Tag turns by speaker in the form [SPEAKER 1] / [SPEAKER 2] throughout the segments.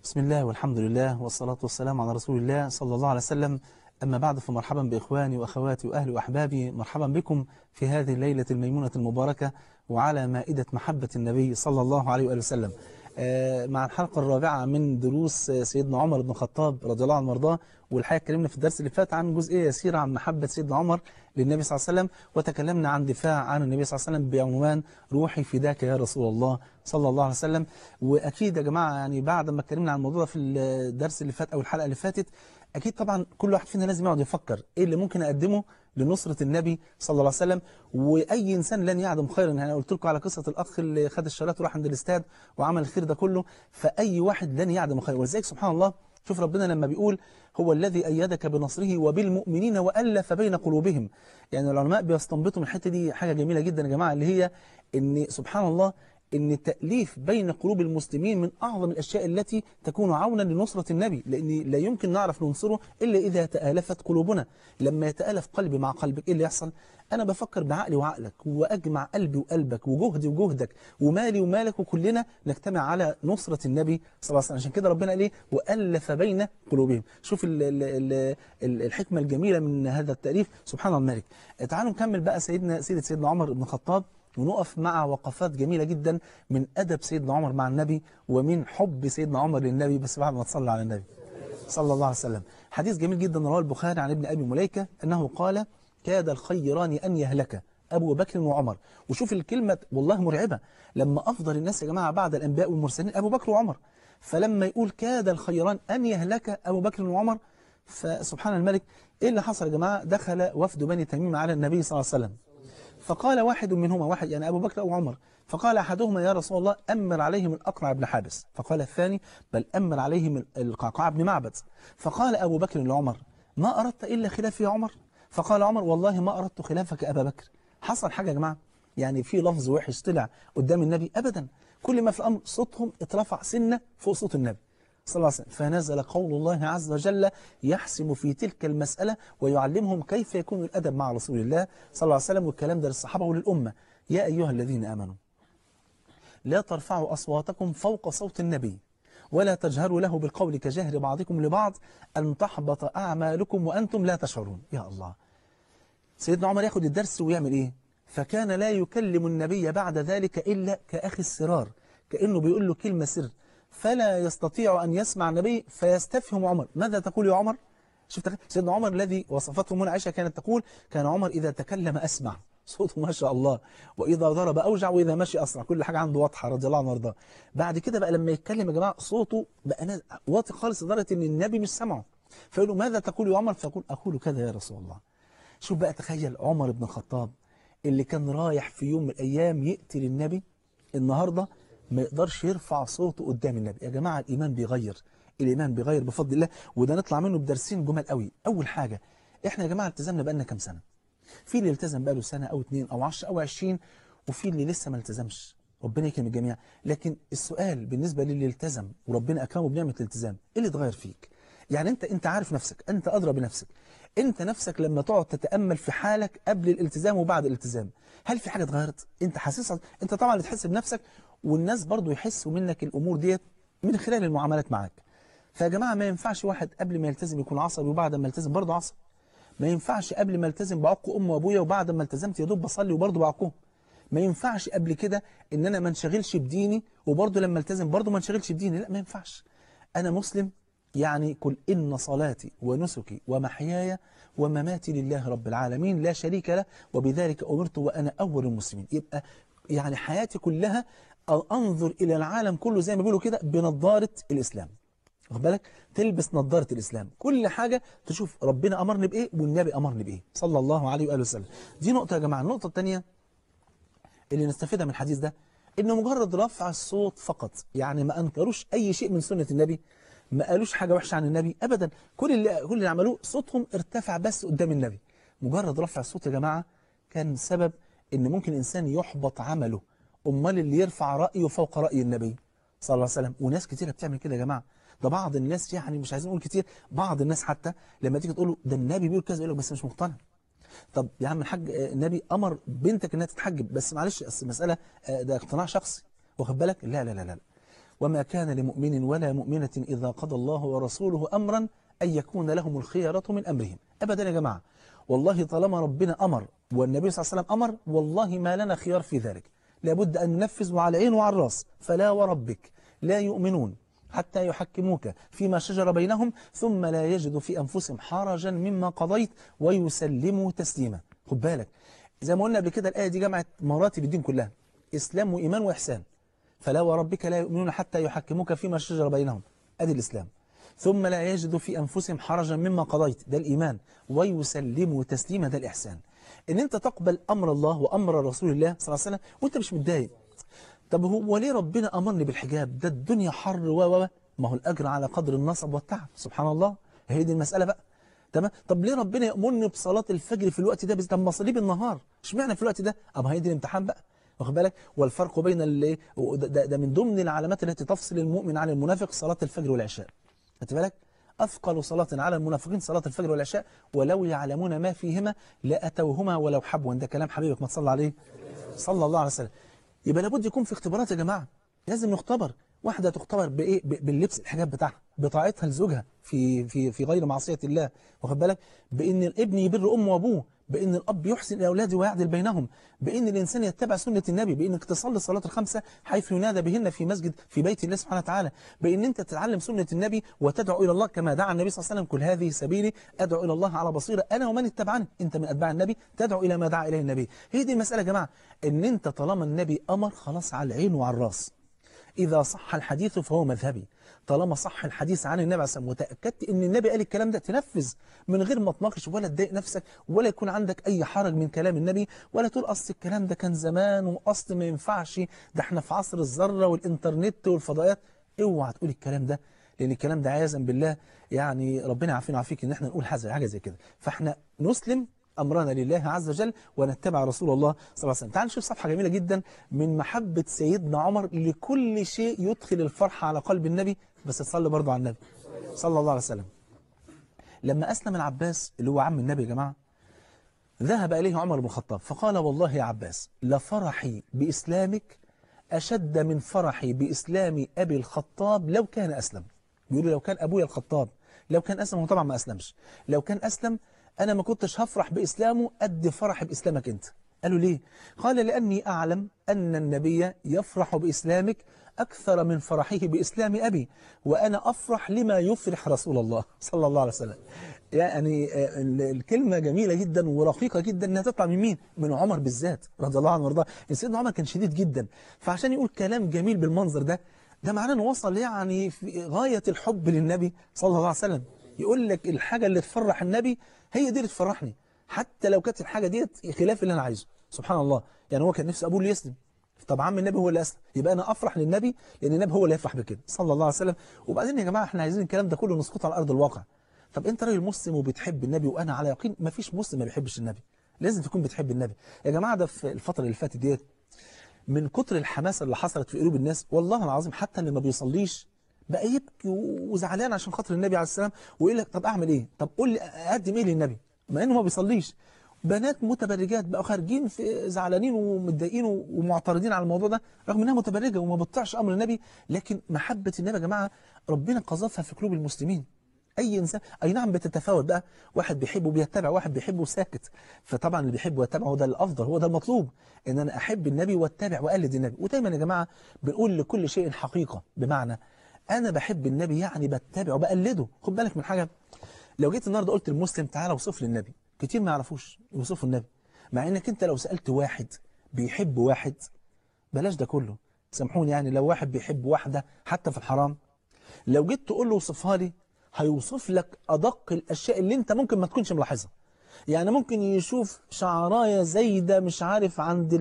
[SPEAKER 1] بسم الله والحمد لله والصلاة والسلام على رسول الله صلى الله عليه وسلم أما بعد فمرحبا بإخواني وأخواتي وأهلي وأحبابي مرحبا بكم في هذه الليلة الميمونة المباركة وعلى مائدة محبة النبي صلى الله عليه وآله وسلم آه، مع الحلقة الرابعة من دروس سيدنا عمر بن الخطاب رضي الله عنه وارضاه والحقيقة اتكلمنا في الدرس اللي فات عن جزئية يسيرة عن محبة سيدنا عمر للنبي صلى الله عليه وسلم وتكلمنا عن دفاع عن النبي صلى الله عليه وسلم بعنوان روحي فداك يا رسول الله صلى الله عليه وسلم وأكيد يا جماعة يعني بعد ما اتكلمنا عن الموضوع ده في الدرس اللي فات أو الحلقة اللي فاتت أكيد طبعا كل واحد فينا لازم يقعد يفكر إيه اللي ممكن أقدمه لنصرة النبي صلى الله عليه وسلم وأي إنسان لن يعدم خيرا أنا قلت لكم على قصة الأخ اللي خد الشرات وراح عند الاستاد وعمل الخير ده كله فأي واحد لن يعدم خيرا ولذلك سبحان الله شوف ربنا لما بيقول هو الذي أيدك بنصره وبالمؤمنين وألف بين قلوبهم يعني العلماء بيستنبطوا من الحتة دي حاجة جميلة جدا يا جماعة اللي هي إن سبحان الله ان التأليف بين قلوب المسلمين من أعظم الأشياء التي تكون عونا لنصرة النبي لأن لا يمكن نعرف ننصره إلا إذا تآلفت قلوبنا لما يتآلف قلبي مع قلبك إيه اللي يحصل أنا بفكر بعقلي وعقلك وأجمع قلبي وقلبك وجهدي وجهدك ومالي ومالك وكلنا نجتمع على نصرة النبي صلى الله عليه وسلم عشان كده ربنا قال إيه وألف بين قلوبهم شوف ال ال ال ال الحكمة الجميلة من هذا التأليف سبحان الملك تعالوا نكمل بقى سيدنا سيدة سيدنا عمر بن الخطاب ونقف مع وقفات جميلة جدا من أدب سيدنا عمر مع النبي ومن حب سيدنا عمر للنبي بس بعد ما تصلى على النبي صلى الله عليه وسلم حديث جميل جدا رواه البخاري عن ابن أبي مليكة أنه قال كاد الخيران أن يهلك أبو بكر وعمر وشوف الكلمة والله مرعبة لما أفضل الناس يا جماعة بعد الأنبياء والمرسلين أبو بكر وعمر فلما يقول كاد الخيران أن يهلك أبو بكر وعمر فسبحان الملك إيه اللي حصل يا جماعة دخل وفد بني تميم على النبي صلى الله عليه وسلم فقال واحد منهما واحد يعني أبو بكر أو عمر فقال أحدهما يا رسول الله أمر عليهم الأقرع بن حابس فقال الثاني بل أمر عليهم القعقاع بن معبد فقال أبو بكر لعمر ما أردت إلا خلافي يا عمر فقال عمر والله ما أردت خلافك أبا بكر حصل حاجة يا جماعة يعني في لفظ وحش طلع قدام النبي أبدا كل ما في الأمر صوتهم اترفع سنة فوق صوت النبي صلى الله عليه وسلم فنزل قول الله عز وجل يحسم في تلك المسألة ويعلمهم كيف يكون الأدب مع رسول الله صلى الله عليه وسلم والكلام ده للصحابة وللأمة يا أيها الذين آمنوا لا ترفعوا أصواتكم فوق صوت النبي ولا تجهروا له بالقول كجهر بعضكم لبعض أن تحبط أعمالكم وأنتم لا تشعرون يا الله سيدنا عمر ياخد الدرس ويعمل إيه فكان لا يكلم النبي بعد ذلك إلا كأخي السرار كأنه بيقول له كلمة سر فلا يستطيع أن يسمع النبي فيستفهم عمر ماذا تقول يا عمر شفت سيدنا عمر الذي وصفته من عائشة كانت تقول كان عمر إذا تكلم أسمع صوته ما شاء الله وإذا ضرب أوجع وإذا مشي أسرع كل حاجة عنده واضحة رضي الله عنه وارضاه بعد كده بقى لما يتكلم يا جماعة صوته بقى واطي خالص لدرجة إن النبي مش سمعه فيقول له ماذا تقول يا عمر فيقول أقول كذا يا رسول الله شوف بقى تخيل عمر بن الخطاب اللي كان رايح في يوم من الأيام يقتل النبي النهاردة ما يقدرش يرفع صوته قدام النبي يا جماعة الإيمان بيغير الإيمان بيغير بفضل الله وده نطلع منه بدرسين جمل قوي أول حاجة إحنا يا جماعة التزمنا بقالنا كام سنة في اللي التزم بقاله سنة أو اتنين أو عشر أو عشرين وفي اللي لسه ما التزمش ربنا يكرم الجميع لكن السؤال بالنسبة للي التزم وربنا أكرمه بنعمة الالتزام إيه اللي اتغير فيك يعني أنت أنت عارف نفسك أنت أدرى بنفسك أنت نفسك لما تقعد تتأمل في حالك قبل الالتزام وبعد الالتزام هل في حاجة اتغيرت أنت حاسسها أنت طبعا اللي تحس بنفسك والناس برضو يحسوا منك الأمور ديت من خلال المعاملات معاك فيا جماعة ما ينفعش واحد قبل ما يلتزم يكون عصبي وبعد ما يلتزم برضه عصبي ما ينفعش قبل ما التزم بعق أم وأبويا وبعد ما التزمت يا دوب بصلي وبرضه بعقهم ما ينفعش قبل كده ان انا ما انشغلش بديني وبرضه لما التزم برضه ما انشغلش بديني لا ما ينفعش انا مسلم يعني قل إن صلاتي ونسكي ومحياي ومماتي لله رب العالمين لا شريك له وبذلك أمرت وأنا أول المسلمين يبقى يعني حياتي كلها أنظر إلى العالم كله زي ما بيقولوا كده بنظارة الإسلام واخد بالك تلبس نظارة الإسلام كل حاجة تشوف ربنا أمرني بإيه والنبي أمرني بإيه صلى الله عليه وآله وسلم دي نقطة يا جماعة النقطة الثانية اللي نستفيدها من الحديث ده إنه مجرد رفع الصوت فقط يعني ما أنكروش أي شيء من سنة النبي ما قالوش حاجة وحشة عن النبي أبدا كل اللي, كل اللي عملوه صوتهم ارتفع بس قدام النبي مجرد رفع الصوت يا جماعة كان سبب إن ممكن إنسان يحبط عمله أمال اللي يرفع رأيه فوق رأي النبي صلى الله عليه وسلم وناس كتيرة بتعمل كده يا جماعة ده بعض الناس يعني مش عايزين نقول كتير بعض الناس حتى لما تيجي تقول له ده النبي بيقول كذا يقول لك بس مش مقتنع طب يا عم الحاج النبي أمر بنتك إنها تتحجب بس معلش أصل المسألة ده اقتناع شخصي واخد بالك لا لا لا لا وما كان لمؤمن ولا مؤمنة إذا قضى الله ورسوله أمرا أن يكون لهم الخيرة من أمرهم أبدا يا جماعة والله طالما ربنا أمر والنبي صلى الله عليه وسلم أمر والله ما لنا خيار في ذلك لابد أن ننفذ على العين وعلى الراس فلا وربك لا يؤمنون حتى يحكموك فيما شجر بينهم ثم لا يجدوا في أنفسهم حرجا مما قضيت ويسلموا تسليما خد بالك زي ما قلنا قبل كده الآية دي جمعت مراتب الدين كلها إسلام وإيمان وإحسان فلا وربك لا يؤمنون حتى يحكموك فيما شجر بينهم أدي الإسلام ثم لا يجدوا في أنفسهم حرجا مما قضيت ده الإيمان ويسلموا تسليما ده الإحسان إن أنت تقبل أمر الله وأمر رسول الله صلى الله عليه وسلم وأنت مش متضايق طب هو ليه ربنا أمرني بالحجاب ده الدنيا حر و و ما هو الأجر على قدر النصب والتعب سبحان الله هي دي المسألة بقى تمام طب ليه ربنا يأمرني بصلاة الفجر في الوقت ده بس طب ما اصليه بالنهار اشمعنى في الوقت ده أما هي دي الامتحان بقى واخد بالك والفرق بين اللي ده, ده من ضمن العلامات التي تفصل المؤمن عن المنافق صلاة الفجر والعشاء خدت بالك أثقل صلاة على المنافقين صلاة الفجر والعشاء ولو يعلمون ما فيهما لأتوهما ولو حبوا ده كلام حبيبك ما تصلى عليه صلى الله عليه وسلم يبقى لابد يكون في اختبارات يا جماعة لازم نختبر واحدة تختبر بإيه باللبس الحجاب بتاعها بطاعتها لزوجها في في في غير معصية الله واخد بالك بإن الابن يبر أمه وأبوه بأن الأب يحسن إلى أولاده ويعدل بينهم بأن الإنسان يتبع سنة النبي بأنك تصلي الصلاة الخمسة حيث ينادى بهن في مسجد في بيت الله سبحانه وتعالى بأن أنت تتعلم سنة النبي وتدعو إلى الله كما دعا النبي صلى الله عليه وسلم كل هذه سبيلي أدعو إلى الله على بصيرة أنا ومن اتبعني أنت من أتباع النبي تدعو إلى ما دعا إليه النبي هي دي المسألة يا جماعة أن أنت طالما النبي أمر خلاص على العين وعلى الراس إذا صح الحديث فهو مذهبي طالما صح الحديث عن النبي عليه الصلاة والسلام وتأكدت ان النبي قال الكلام ده تنفذ من غير ما تناقش ولا تضايق نفسك ولا يكون عندك أي حرج من كلام النبي ولا تقول أصل الكلام ده كان زمان وأصل ما ينفعش ده احنا في عصر الذرة والإنترنت والفضائيات اوعى تقول الكلام ده لأن الكلام ده عياذا بالله يعني ربنا يعافينا ويعافيك ان احنا نقول حاجة زي كده فاحنا نسلم أمرنا لله عز وجل ونتبع رسول الله صلى الله عليه وسلم تعال نشوف صفحة جميلة جدا من محبة سيدنا عمر لكل شيء يدخل الفرحة على قلب النبي بس تصلي برضو على النبي صلى الله عليه وسلم لما أسلم العباس اللي هو عم النبي يا جماعة ذهب إليه عمر بن الخطاب فقال والله يا عباس لفرحي بإسلامك أشد من فرحي بإسلام أبي الخطاب لو كان أسلم بيقولوا لو كان أبويا الخطاب لو كان أسلم هو طبعا ما أسلمش لو كان أسلم أنا ما كنتش هفرح بإسلامه قد فرح بإسلامك أنت قالوا ليه؟ قال لأني أعلم أن النبي يفرح بإسلامك أكثر من فرحه بإسلام أبي وأنا أفرح لما يفرح رسول الله صلى الله عليه وسلم يعني الكلمة جميلة جدا ورقيقة جدا أنها تطلع من مين؟ من عمر بالذات رضي الله عنه وارضاه سيدنا عمر كان شديد جدا فعشان يقول كلام جميل بالمنظر ده ده معناه أنه وصل يعني في غاية الحب للنبي صلى الله عليه وسلم يقول لك الحاجة اللي تفرح النبي هي دي اللي تفرحني حتى لو كانت الحاجة ديت خلاف اللي أنا عايزه سبحان الله يعني هو كان نفسه أبوه اللي يسلم طب عم النبي هو اللي أسلم يبقى أنا أفرح للنبي لأن النبي هو اللي يفرح بكده صلى الله عليه وسلم وبعدين يا جماعة احنا عايزين الكلام ده كله نسقط على أرض الواقع طب أنت راجل مسلم وبتحب النبي وأنا على يقين ما فيش مسلم ما بيحبش النبي لازم تكون بتحب النبي يا جماعة ده في الفترة اللي فاتت ديت من كتر الحماسة اللي حصلت في قلوب الناس والله العظيم حتى اللي ما بيصليش بقى يبكي وزعلان عشان خاطر النبي عليه السلام ويقول لك طب اعمل ايه طب قول لي اقدم ايه للنبي مع انه ما بيصليش بنات متبرجات بقوا خارجين في زعلانين ومتضايقين ومعترضين على الموضوع ده رغم انها متبرجه وما بتطيعش امر النبي لكن محبه النبي يا جماعه ربنا قذفها في قلوب المسلمين اي انسان اي نعم بتتفاوت بقى واحد بيحبه بيتبع واحد بيحبه ساكت فطبعا اللي بيحبه ويتبع هو ده الافضل هو ده المطلوب ان انا احب النبي واتبع واقلد النبي ودايما يا جماعه بنقول لكل شيء حقيقه بمعنى انا بحب النبي يعني بتبعه بقلده خد بالك من حاجه لو جيت النهارده قلت للمسلم تعالى اوصف لي النبي كتير ما يعرفوش يوصفوا النبي مع انك انت لو سالت واحد بيحب واحد بلاش ده كله سامحوني يعني لو واحد بيحب واحده حتى في الحرام لو جيت تقول له وصفها لي هيوصف لك ادق الاشياء اللي انت ممكن ما تكونش ملاحظها يعني ممكن يشوف شعرايه زايده مش عارف عند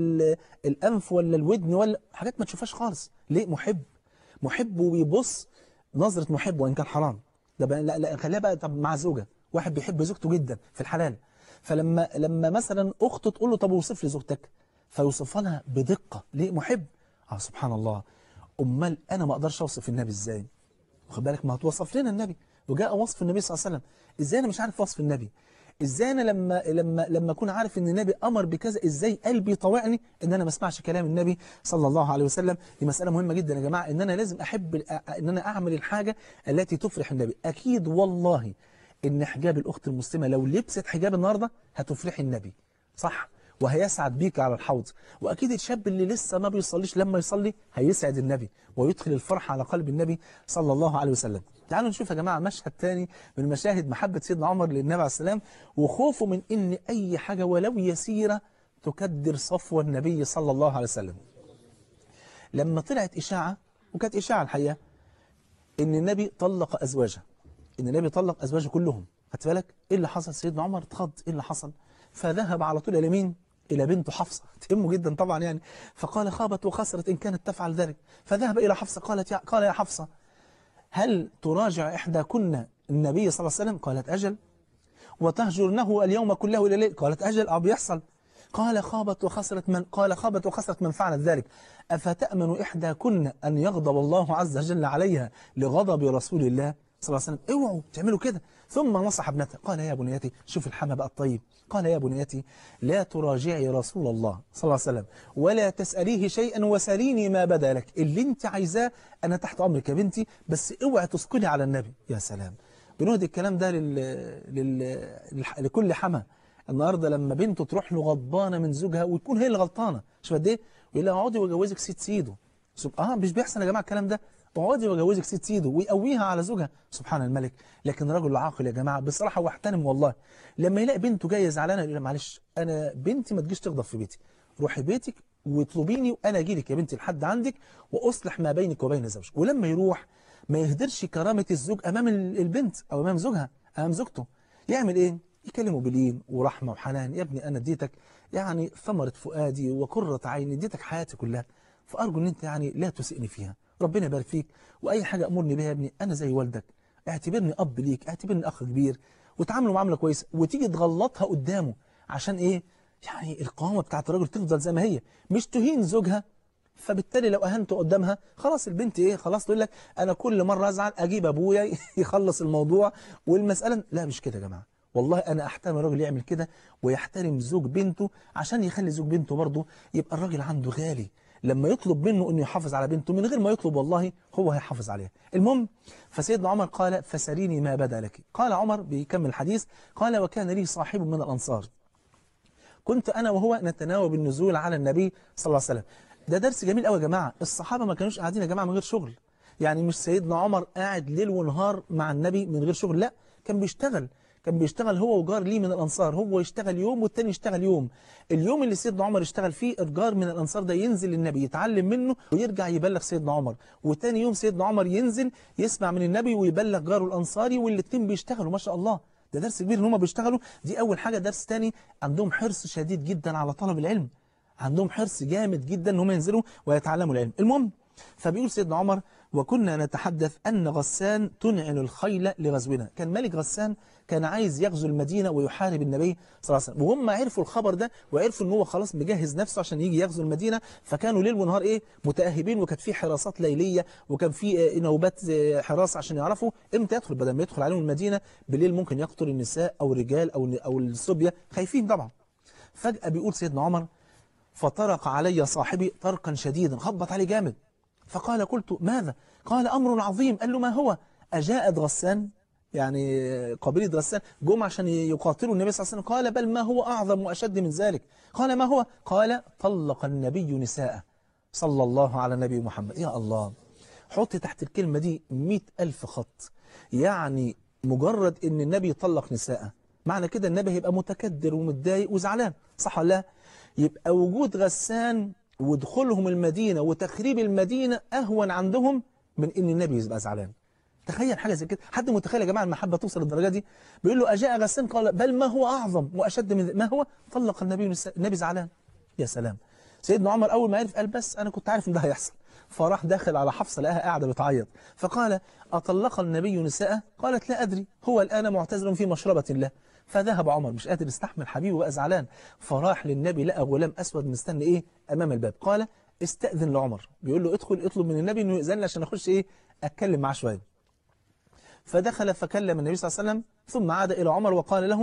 [SPEAKER 1] الانف ولا الودن ولا حاجات ما تشوفهاش خالص ليه محب محب وبيبص نظرة محب وإن كان حرام ده بقى لا لا خليها بقى طب مع زوجة واحد بيحب زوجته جدا في الحلال فلما لما مثلا أخته تقول له طب وصف لي زوجتك فيوصفها لها بدقة ليه محب اه سبحان الله أمال أنا ما أقدرش أوصف النبي إزاي واخد بالك ما هتوصف لنا النبي وجاء وصف النبي صلى الله عليه وسلم إزاي أنا مش عارف وصف النبي ازاي انا لما لما لما اكون عارف ان النبي امر بكذا ازاي قلبي طوعني ان انا ما اسمعش كلام النبي صلى الله عليه وسلم دي مساله مهمه جدا يا جماعه ان انا لازم احب ان انا اعمل الحاجه التي تفرح النبي اكيد والله ان حجاب الاخت المسلمه لو لبست حجاب النهارده هتفرحي النبي صح وهيسعد بيك على الحوض وأكيد الشاب اللي لسه ما بيصليش لما يصلي هيسعد النبي ويدخل الفرح على قلب النبي صلى الله عليه وسلم تعالوا نشوف يا جماعة مشهد تاني من مشاهد محبة سيدنا عمر للنبي عليه السلام وخوفه من إن أي حاجة ولو يسيرة تكدر صفوة النبي صلى الله عليه وسلم لما طلعت إشاعة وكانت إشاعة الحقيقة إن النبي طلق أزواجه إن النبي طلق أزواجه كلهم خدت بالك إيه اللي حصل سيدنا عمر اتخض إيه اللي حصل فذهب على طول إلى مين إلى بنت حفصة تهمه جدا طبعا يعني فقال خابت وخسرت إن كانت تفعل ذلك فذهب إلى حفصة قالت يا قال يا حفصة هل تراجع إحداكن النبي صلى الله عليه وسلم قالت أجل وتهجرنه اليوم كله إلى الليل قالت أجل أو بيحصل قال خابت وخسرت من قال خابت وخسرت من فعلت ذلك أفتأمن إحداكن أن يغضب الله عز وجل عليها لغضب رسول الله صلى الله عليه وسلم اوعوا تعملوا كده ثم نصح ابنته قال يا بنيتي شوف الحمى بقى الطيب قال يا بنيتي لا تراجعي رسول الله صلى الله عليه وسلم ولا تسأليه شيئا وسليني ما بدا لك اللي انت عايزاه أنا تحت أمرك يا بنتي بس اوعي تسكني على النبي يا سلام بنهدي الكلام ده لل... لل... لكل حمى النهارده لما بنته تروح له غضبانه من زوجها وتكون هي اللي غلطانه شوف قد ايه يقول لها اقعدي واجوزك سيد سيده اه مش بيحصل يا جماعه الكلام ده اقعدي واجوزك سيد سيده ويقويها على زوجها سبحان الملك لكن رجل عاقل يا جماعه بصراحه واحترم والله لما يلاقي بنته جايه زعلانه يقول لها معلش انا بنتي ما تجيش تغضب في بيتي روحي بيتك واطلبيني وانا اجي لك يا بنتي لحد عندك واصلح ما بينك وبين زوجك ولما يروح ما يهدرش كرامه الزوج امام البنت او امام زوجها امام زوجته يعمل ايه يكلمه بلين ورحمه وحنان يا ابني انا اديتك يعني ثمره فؤادي وقره عيني اديتك حياتي كلها فارجو ان انت يعني لا تسئني فيها ربنا يبارك فيك واي حاجه امرني بها يا ابني انا زي والدك اعتبرني اب ليك اعتبرني اخ كبير وتعاملوا معامله كويسه وتيجي تغلطها قدامه عشان ايه يعني القوامه بتاعت الراجل تفضل زي ما هي مش تهين زوجها فبالتالي لو اهنته قدامها خلاص البنت ايه خلاص تقول لك انا كل مره ازعل اجيب ابويا يخلص الموضوع والمساله لا مش كده يا جماعه والله انا احترم الراجل يعمل كده ويحترم زوج بنته عشان يخلي زوج بنته برضه يبقى الراجل عنده غالي لما يطلب منه انه يحافظ على بنته من غير ما يطلب والله هو هيحافظ عليها المهم فسيدنا عمر قال فسريني ما بدا لك قال عمر بيكمل الحديث قال وكان لي صاحب من الانصار كنت انا وهو نتناوب النزول على النبي صلى الله عليه وسلم ده درس جميل قوي يا جماعه الصحابه ما كانوش قاعدين يا جماعه من غير شغل يعني مش سيدنا عمر قاعد ليل ونهار مع النبي من غير شغل لا كان بيشتغل كان بيشتغل هو وجار ليه من الأنصار هو يشتغل يوم والتاني يشتغل يوم اليوم اللي سيدنا عمر اشتغل فيه الجار من الأنصار ده ينزل للنبي يتعلم منه ويرجع يبلغ سيدنا عمر وتاني يوم سيدنا عمر ينزل يسمع من النبي ويبلغ جاره الأنصاري والاتنين بيشتغلوا ما شاء الله ده درس كبير ان هم بيشتغلوا دي أول حاجة درس تاني عندهم حرص شديد جدا على طلب العلم عندهم حرص جامد جدا ان هم ينزلوا ويتعلموا العلم المهم فبيقول سيدنا عمر وكنا نتحدث أن غسان تنعل الخيل لغزونا كان ملك غسان كان عايز يغزو المدينة ويحارب النبي صلى الله عليه وسلم وهم عرفوا الخبر ده وعرفوا ان هو خلاص مجهز نفسه عشان يجي يغزو المدينة فكانوا ليل ونهار ايه متأهبين وكانت في حراسات ليلية وكان في نوبات حراسة عشان يعرفوا امتى يدخل بدل ما يدخل عليهم المدينة بالليل ممكن يقتل النساء او الرجال او او الصبية خايفين طبعا فجأة بيقول سيدنا عمر فطرق علي صاحبي طرقا شديدا خبط عليه جامد فقال قلت ماذا قال أمر عظيم قال له ما هو أجاءت غسان يعني قبيلة غسان جم عشان يقاتلوا النبي صلى الله عليه وسلم قال بل ما هو أعظم وأشد من ذلك قال ما هو قال طلق النبي نساءه صلى الله على نبي محمد يا الله حط تحت الكلمة دي مئة ألف خط يعني مجرد ان النبي يطلق نساءه معنى كده النبي هيبقى متكدر ومتضايق وزعلان صح ولا لا يبقى وجود غسان ودخولهم المدينة وتخريب المدينة أهون عندهم من إن النبي يبقى زعلان تخيل حاجة زي كده حد متخيل يا جماعة المحبة توصل للدرجة دي بيقول له أجاء غسان قال بل ما هو أعظم وأشد من ما هو طلق النبي نساء النبي زعلان يا سلام سيدنا عمر أول ما عرف قال بس أنا كنت عارف إن ده هيحصل فراح داخل على حفصة لقاها قاعدة بتعيط فقال أطلق النبي نساءه قالت لا أدري هو الآن معتزل في مشربة الله فذهب عمر مش قادر يستحمل حبيبه بقى زعلان فراح للنبي لقى غلام أسود مستني إيه أمام الباب قال استأذن لعمر بيقول له ادخل اطلب من النبي انه يأذن لي عشان اخش ايه اتكلم معاه شويه فدخل فكلم النبي صلى الله عليه وسلم ثم عاد إلى عمر وقال له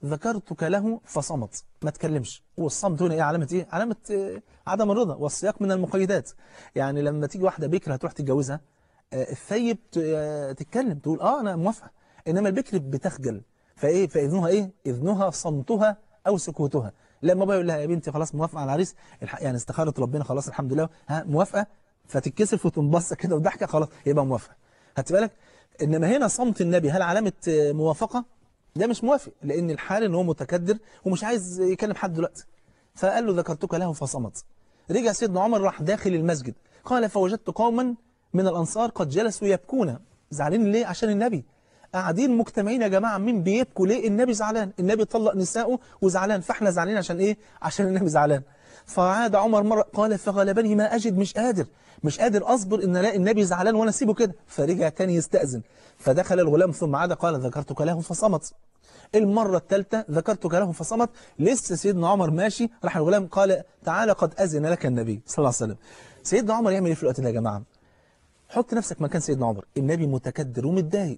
[SPEAKER 1] ذكرتك له فصمت ما تكلمش والصمت هنا ايه علامة ايه علامة آه، عدم الرضا والسياق من المقيدات يعني لما تيجي واحدة بكرة هتروح تتجوزها آه، الثيب ت- آه، تتكلم تقول اه انا موافقة انما البكر بتخجل فايه فاذنها ايه اذنها صمتها او سكوتها لما بقى يقول لها يا بنتي خلاص موافقة على العريس الح- يعني استخارت ربنا خلاص الحمد لله ها موافقة فتتكسف وتنبسط كده وضحكة خلاص يبقى موافقة هات بالك انما هنا صمت النبي هل علامة آه، موافقة ده مش موافق لان الحال ان هو متكدر ومش عايز يكلم حد دلوقتي فقال له ذكرتك له فصمت رجع سيدنا عمر راح داخل المسجد قال فوجدت قوما من الانصار قد جلسوا يبكون زعلانين ليه عشان النبي قاعدين مجتمعين يا جماعه مين بيبكوا ليه النبي زعلان النبي طلق نساءه وزعلان فاحنا زعلانين عشان ايه عشان النبي زعلان فعاد عمر مره قال فغلبني ما اجد مش قادر مش قادر اصبر ان الاقي النبي زعلان وانا اسيبه كده فرجع تاني يستاذن فدخل الغلام ثم عاد قال ذكرتك له فصمت المرة الثالثة ذكرتك له فصمت لسه سيدنا عمر ماشي راح الغلام قال تعالى قد أذن لك النبي صلى الله عليه وسلم سيدنا عمر يعمل ايه في الوقت ده يا جماعة حط نفسك مكان سيدنا عمر النبي متكدر ومتضايق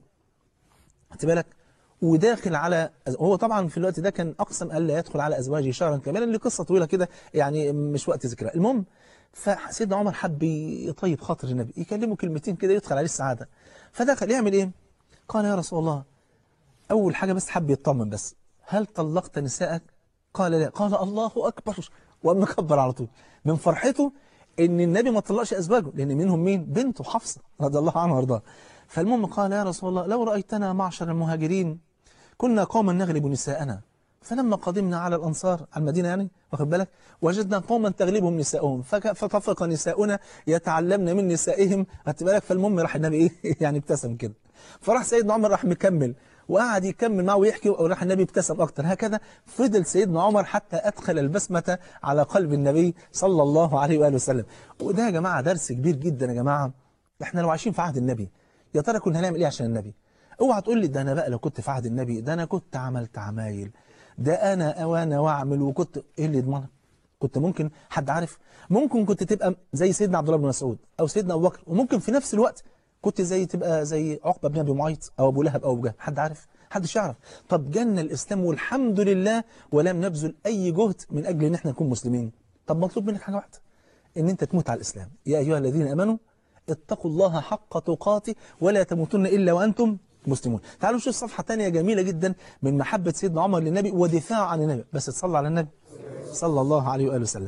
[SPEAKER 1] خدت بالك وداخل على هو طبعا في الوقت ده كان أقسم ألا يدخل على أزواجه شهرا كاملا اللي قصة طويلة كده يعني مش وقت ذكرها المهم فسيدنا عمر حب يطيب خاطر النبي يكلمه كلمتين كده يدخل عليه السعادة فدخل يعمل ايه قال يا رسول الله أول حاجة بس حب يطمن بس هل طلقت نسائك قال لا قال الله أكبر وأما كبر على طول من فرحته إن النبي ما طلقش أزواجه لأن منهم مين بنته حفصة رضي الله عنها وارضاها فالمهم قال يا رسول الله لو رأيتنا معشر المهاجرين كنا قوما نغلب نساءنا فلما قدمنا على الأنصار على المدينة يعني واخد بالك وجدنا قوما تغلبهم نساؤهم فك- فطفق نساؤنا يتعلمن من نسائهم خدت بالك فالمهم راح النبي ايه يعني ابتسم كده فراح سيدنا عمر راح مكمل وقعد يكمل معه ويحكي وراح النبي ابتسم اكتر هكذا فضل سيدنا عمر حتى ادخل البسمة على قلب النبي صلى الله عليه واله وسلم وده يا جماعة درس كبير جدا يا جماعة احنا لو عايشين في عهد النبي يا ترى كنا هنعمل ايه عشان النبي اوعى تقول لي ده انا بقى لو كنت في عهد النبي ده انا كنت عملت عمايل ده انا وانا واعمل وكنت ايه اللي يضمنك كنت ممكن حد عارف ممكن كنت تبقى زي سيدنا عبد الله بن مسعود او سيدنا ابو بكر وممكن في نفس الوقت كنت زي تبقى زي عقبه بن ابي معيط او ابو لهب او ابو جهل حد عارف حدش يعرف طب جنة الاسلام والحمد لله ولم نبذل اي جهد من اجل ان احنا نكون مسلمين طب مطلوب منك حاجه واحده ان انت تموت على الاسلام يا ايها الذين امنوا اتقوا الله حق تقاته ولا تموتن الا وانتم مسلمون تعالوا نشوف صفحه ثانيه جميله جدا من محبه سيدنا عمر للنبي ودفاعه عن النبي بس تصلى على النبي صلى الله عليه واله وسلم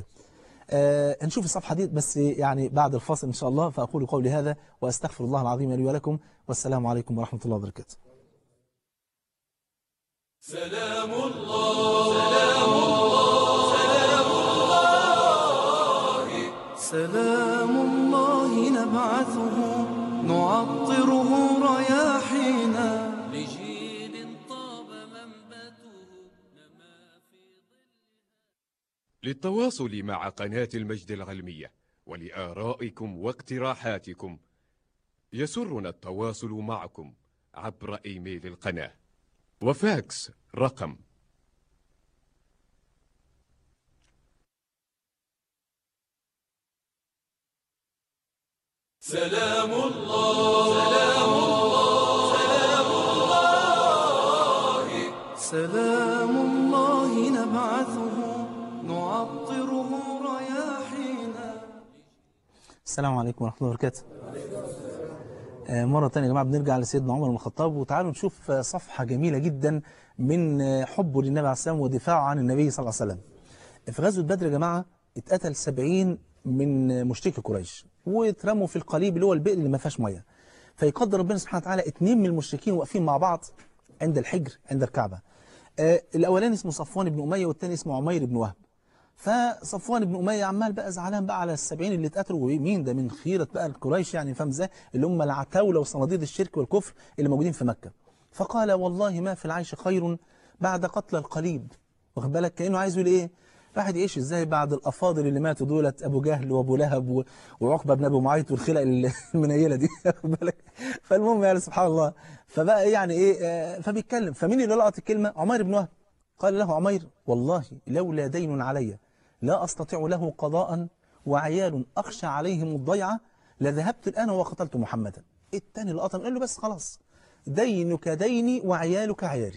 [SPEAKER 1] آه نشوف الصفحة دي بس يعني بعد الفاصل إن شاء الله فأقول قولي هذا وأستغفر الله العظيم لي ولكم والسلام عليكم ورحمة الله وبركاته
[SPEAKER 2] سلام الله نبعثه نعطره رياحينا لجيل طاب منبته نما في
[SPEAKER 3] للتواصل مع قناة المجد العلمية ولآرائكم واقتراحاتكم يسرنا التواصل معكم عبر إيميل القناة وفاكس رقم
[SPEAKER 2] سلام الله نبعثه نعطره رياحينا
[SPEAKER 1] السلام عليكم ورحمة الله وبركاته آه، مرة تانية يا جماعة بنرجع لسيدنا عمر بن الخطاب وتعالوا نشوف آه، صفحة جميلة جدا من آه، حبه للنبي عليه السلام ودفاعه عن النبي صلى الله عليه وسلم في غزوة بدر يا جماعة اتقتل سبعين من آه، مشركي قريش واترموا في القليب اللي هو البئر اللي ما فيهاش مية فيقدر ربنا سبحانه وتعالى اتنين من المشركين واقفين مع بعض عند الحجر عند الكعبة آه، الأولاني اسمه صفوان بن أمية والتاني اسمه عمير بن وهب فصفوان بن أمية عمال بقى زعلان بقى على السبعين اللي اتقتلوا ومين ده من خيرة بقى القريش يعني فاهم ازاي اللي هم العتاولة وصناديد الشرك والكفر اللي موجودين في مكة فقال والله ما في العيش خير بعد قتل القليب واخد بالك كأنه عايز يقول ايه الواحد يعيش ازاي بعد الافاضل اللي ماتوا دولت ابو جهل وابو لهب و- وعقبه بن ابي معيط والخلق ال- المنيله دي واخد بالك فالمهم يعني سبحان الله فبقى يعني ايه آه، فبيتكلم فمين اللي لقط الكلمه عمير بن وهب قال له عمير والله لولا دين علي لا أستطيع له قضاء وعيال أخشى عليهم الضيعة لذهبت الآن وقتلت محمدا التاني اللي قطم قال له بس خلاص دينك ديني وعيالك عيالي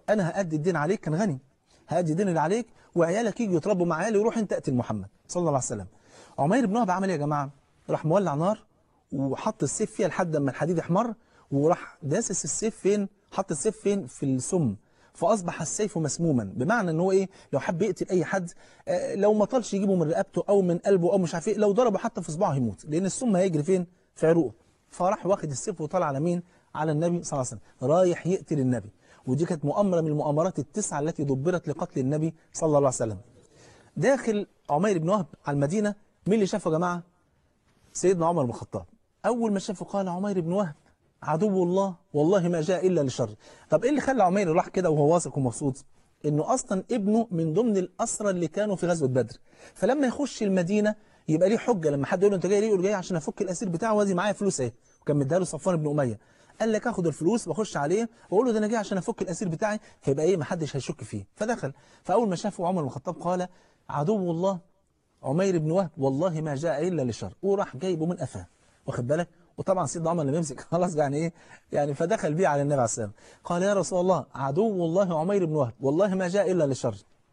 [SPEAKER 1] أنا هأدي الدين عليك كان غني هأدي الدين اللي عليك وعيالك يجوا يتربوا مع عيالي وروح أنت أقتل محمد صلى الله عليه وسلم عمير بن وهب عمل إيه يا جماعة راح مولع نار وحط السيف فيها لحد ما الحديد احمر وراح داسس السيف فين حط السيف فين في السم فاصبح السيف مسموما بمعنى ان هو ايه لو حب يقتل اي حد آه، لو ما طالش يجيبه من رقبته او من قلبه او مش عارف ايه لو ضربه حتى في صباعه هيموت لان السم هيجري فين في عروقه فراح واخد السيف وطلع على مين على النبي صلى الله عليه وسلم رايح يقتل النبي ودي كانت مؤامره من المؤامرات التسعه التي دبرت لقتل النبي صلى الله عليه وسلم داخل عمير بن وهب على المدينه مين اللي شافه يا جماعه سيدنا عمر بن الخطاب أول ما شافه قال عمير بن وهب عدو الله والله ما جاء إلا لشر طب إيه اللي خلى عمير راح كده وهو واثق ومبسوط إنه أصلا ابنه من ضمن الأسرى اللي كانوا في غزوة بدر فلما يخش المدينة يبقى ليه حجة لما حد يقول له أنت جاي ليه يقول جاي عشان أفك الأسير بتاعه وادي معايا فلوس إيه وكان مديها له صفوان بن أمية قال لك اخد الفلوس واخش عليه واقول له ده انا جاي عشان افك الاسير بتاعي فيبقى ايه ما حدش هيشك فيه فدخل فاول ما شافه عمر بن الخطاب قال عدو الله عمير بن وهب والله ما جاء الا لشر وراح جايبه من قفاه واخد بالك وطبعا سيدنا عمر لما يمسك خلاص يعني ايه يعني فدخل بيه على النبي عليه السلام قال يا رسول الله عدو الله عمير بن وهب والله ما جاء الا لشر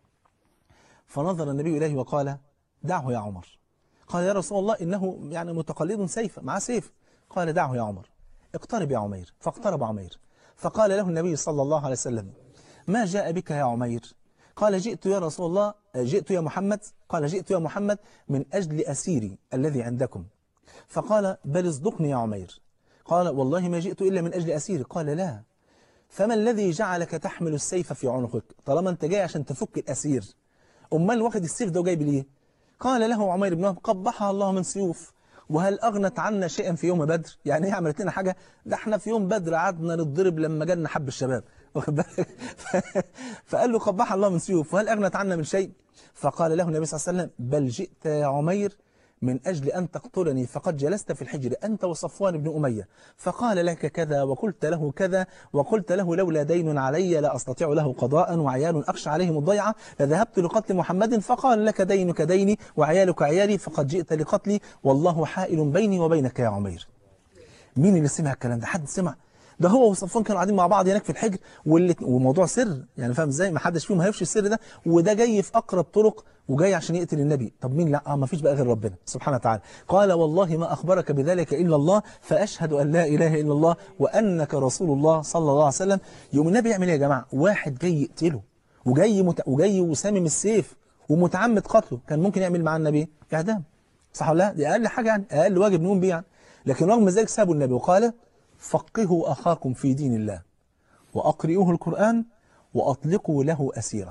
[SPEAKER 1] فنظر النبي اليه وقال دعه يا عمر قال يا رسول الله انه يعني متقلد سيف معاه سيف قال دعه يا عمر اقترب يا عمير فاقترب عمير فقال له النبي صلى الله عليه وسلم ما جاء بك يا عمير قال جئت يا رسول الله جئت يا محمد قال جئت يا محمد من أجل أسيري الذي عندكم فقال بل اصدقني يا عمير قال والله ما جئت إلا من أجل أسيري قال لا فما الذي جعلك تحمل السيف في عنقك طالما أنت جاي عشان تفك الأسير أمال واخد السيف ده وجايب ليه قال له عمير بن وهب قبحها الله من سيوف وهل أغنت عنا شيئا في يوم بدر يعني ايه عملت لنا حاجة ده احنا في يوم بدر قعدنا نتضرب لما جالنا حب الشباب واخد بالك فقال له قبح الله من سيوف وهل أغنت عنا من شيء فقال له النبي صلى الله عليه وسلم بل جئت يا عمير من أجل أن تقتلني فقد جلست في الحجر أنت وصفوان بن أمية فقال لك كذا وقلت له كذا وقلت له لولا دين علي لا أستطيع له قضاء وعيال أخشى عليهم الضيعة لذهبت لقتل محمد فقال لك دينك ديني وعيالك عيالي فقد جئت لقتلي والله حائل بيني وبينك يا عمير مين اللي سمع الكلام ده حد سمع ده هو وصفوان كانوا قاعدين مع بعض هناك في الحجر واللي وموضوع سر يعني فاهم ازاي ما حدش فيهم هيفشي السر ده وده جاي في اقرب طرق وجاي عشان يقتل النبي طب مين لا آه ما فيش بقى غير ربنا سبحانه وتعالى قال والله ما اخبرك بذلك الا الله فاشهد ان لا اله الا الله وانك رسول الله صلى الله عليه وسلم يوم النبي يعمل ايه يا جماعه واحد جاي يقتله وجاي مت... وجاي وسامم السيف ومتعمد قتله كان ممكن يعمل مع النبي اعدام صح ولا لا دي اقل حاجه يعني اقل واجب نقوم بيه يعني لكن رغم ذلك سابوا النبي وقال فقهوا أخاكم في دين الله وأقرئوه القرآن وأطلقوا له أسيرا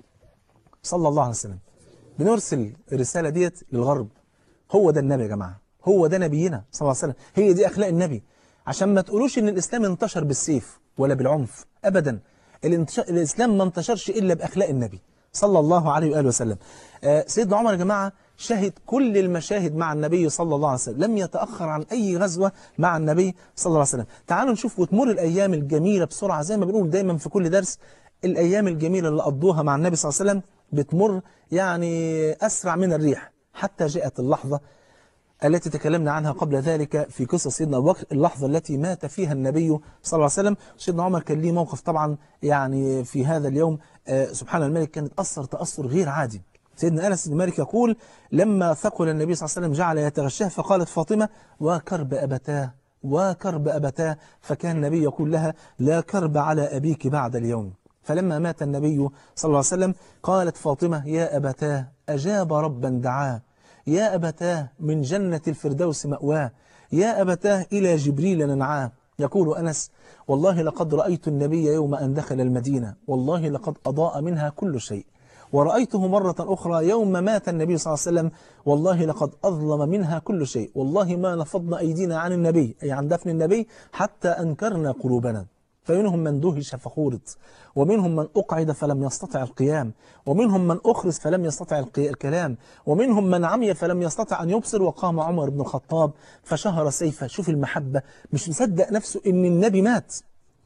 [SPEAKER 1] صلى الله عليه وسلم بنرسل الرسالة ديت للغرب هو ده النبي يا جماعة هو ده نبينا صلى الله عليه وسلم هي دي أخلاق النبي عشان ما تقولوش إن الإسلام انتشر بالسيف ولا بالعنف أبدا الانتشار الإسلام ما انتشرش إلا بأخلاق النبي صلى الله عليه وآله وسلم آه سيدنا عمر يا جماعة شهد كل المشاهد مع النبي صلى الله عليه وسلم لم يتأخر عن أي غزوة مع النبي صلى الله عليه وسلم تعالوا نشوف وتمر الأيام الجميلة بسرعة زي ما بنقول دايما في كل درس الأيام الجميلة اللي قضوها مع النبي صلى الله عليه وسلم بتمر يعني أسرع من الريح حتى جاءت اللحظة التي تكلمنا عنها قبل ذلك في قصة سيدنا أبو بكر اللحظة التي مات فيها النبي صلى الله عليه وسلم سيدنا عمر كان ليه موقف طبعا يعني في هذا اليوم آه سبحان الملك كان اتأثر تأثر غير عادي سيدنا أنس بن مالك يقول لما ثقل النبي صلى الله عليه وسلم جعل يتغشاه فقالت فاطمة وكرب أبتاه وكرب أبتاه فكان النبي يقول لها لا كرب على أبيك بعد اليوم فلما مات النبي صلى الله عليه وسلم قالت فاطمة يا أبتاه أجاب ربا دعاه يا أبتاه من جنة الفردوس مأواه يا أبتاه إلى جبريل ننعاه يقول أنس والله لقد رأيت النبي يوم أن دخل المدينة والله لقد أضاء منها كل شيء ورأيته مرة أخرى يوم مات النبي صلى الله عليه وسلم والله لقد أظلم منها كل شيء والله ما نفضنا أيدينا عن النبي أي عن دفن النبي حتى أنكرنا قلوبنا فمنهم من دهش فخورت ومنهم من أقعد فلم يستطع القيام ومنهم من أخرس فلم يستطع الكلام ومنهم من عمي فلم يستطع أن يبصر وقام عمر بن الخطاب فشهر سيفه شوف المحبة مش مصدق نفسه إن النبي مات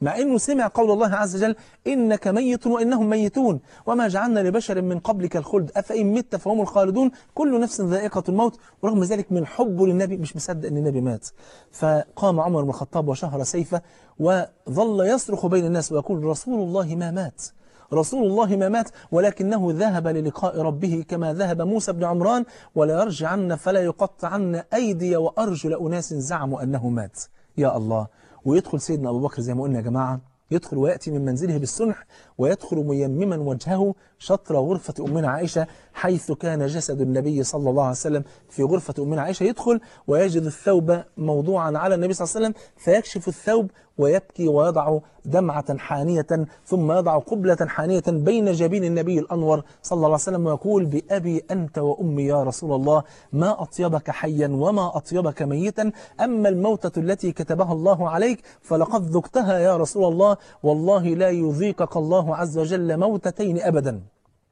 [SPEAKER 1] مع أنه سمع قول الله عز وجل إنك ميت وإنهم ميتون وما جعلنا لبشر من قبلك الخلد أفإن مت فهم الخالدون كل نفس ذائقة الموت ورغم ذلك من حبه للنبي مش مصدق أن النبي مات فقام عمر بن الخطاب وشهر سيفه وظل يصرخ بين الناس ويقول رسول الله ما مات رسول الله ما مات ولكنه ذهب للقاء ربه كما ذهب موسى بن عمران ولا يرجعن فلا يقطعن أيدي وأرجل أناس زعموا أنه مات يا الله ويدخل سيدنا أبو بكر زي ما قلنا يا جماعة يدخل ويأتي من منزله بالسنح ويدخل ميمما وجهه شطر غرفة أمنا عائشة حيث كان جسد النبي صلى الله عليه وسلم في غرفة أمنا عائشة يدخل ويجد الثوب موضوعا على النبي صلى الله عليه وسلم فيكشف الثوب ويبكي ويضع دمعة حانية ثم يضع قبلة حانية بين جبين النبي الأنور صلى الله عليه وسلم ويقول بأبي أنت وأمي يا رسول الله ما أطيبك حيا وما أطيبك ميتا أما الموتة التي كتبها الله عليك فلقد ذقتها يا رسول الله والله لا يذيقك الله عز وجل موتتين أبدا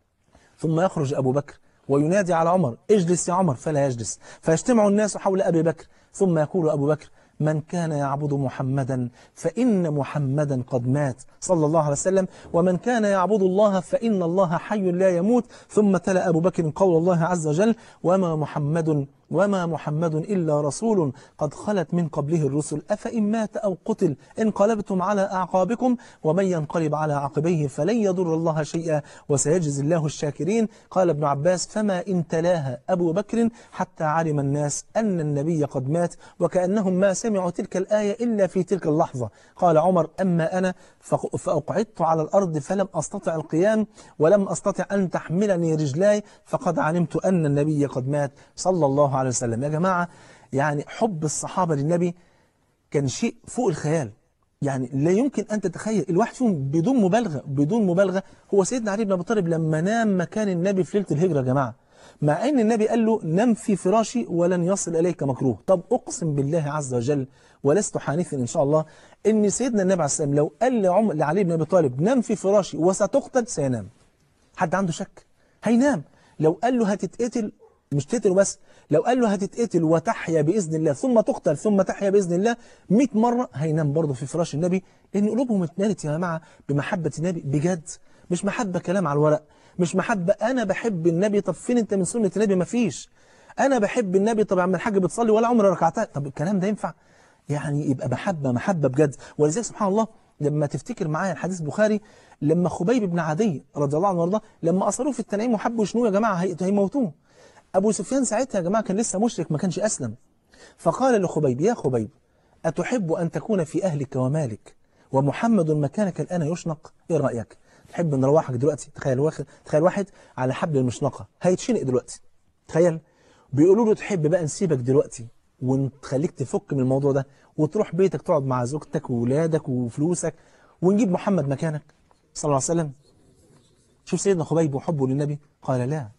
[SPEAKER 1] ثم يخرج أبو بكر وينادي على عمر اجلس يا عمر فلا يجلس فيجتمع الناس حول أبي بكر ثم يقول أبو بكر من كان يعبد محمدا فإن محمدا قد مات صلى الله عليه وسلم ومن كان يعبد الله فإن الله حي لا يموت ثم تلا أبو بكر قول الله عز وجل وما محمد وما محمد إلا رسول قد خلت من قبله الرسل أفإن مات أو قتل انقلبتم على أعقابكم ومن ينقلب على عقبيه فلن يضر الله شيئا وسيجزي الله الشاكرين قال ابن عباس فما إن تلاها أبو بكر حتى علم الناس أن النبي قد مات وكأنهم ما سمعوا تلك الآية إلا في تلك اللحظة قال عمر أما أنا فأقعدت على الأرض فلم أستطع القيام ولم أستطع أن تحملني رجلاي فقد علمت أن النبي قد مات صلى الله عليه وسلم يا جماعة يعني حب الصحابة للنبي كان شيء فوق الخيال يعني لا يمكن أن تتخيل الواحد فيهم بدون مبالغة بدون مبالغة هو سيدنا علي بن أبي طالب لما نام مكان النبي في ليلة الهجرة يا جماعة مع أن النبي قال له نم في فراشي ولن يصل إليك مكروه طب أقسم بالله عز وجل ولست حانثا إن شاء الله أن سيدنا النبي عليه السلام لو قال لعمر لعلي بن أبي طالب نم في فراشي وستقتل سينام حد عنده شك هينام لو قال له هتتقتل مش تقتل بس لو قال له هتتقتل وتحيا بإذن الله ثم تقتل ثم تحيا بإذن الله 100 مرة هينام برضه في فراش النبي لأن قلوبهم اتملت يا جماعة بمحبة النبي بجد مش محبة كلام على الورق مش محبة أنا بحب النبي طب فين أنت من سنة النبي مفيش أنا بحب النبي طب يا عم الحاج بتصلي ولا عمر ركعتين طب الكلام ده ينفع يعني يبقى محبة محبة بجد ولذلك سبحان الله لما تفتكر معايا الحديث البخاري لما خبيب بن عدي رضي الله عنه وارضاه لما أصروه في التنعيم وحبوا يشنوه يا جماعة هيموتوه أبو سفيان ساعتها يا جماعة كان لسه مشرك ما كانش أسلم فقال لخبيب يا خبيب أتحب أن تكون في أهلك ومالك ومحمد مكانك الآن يشنق إيه رأيك تحب نروحك دلوقتي تخيل واحد تخيل واحد على حبل المشنقة هيتشنق دلوقتي تخيل بيقولوا له تحب بقى نسيبك دلوقتي ونخليك تفك من الموضوع ده وتروح بيتك تقعد مع زوجتك وولادك وفلوسك ونجيب محمد مكانك صلى الله عليه وسلم شوف سيدنا خبيب وحبه للنبي قال لا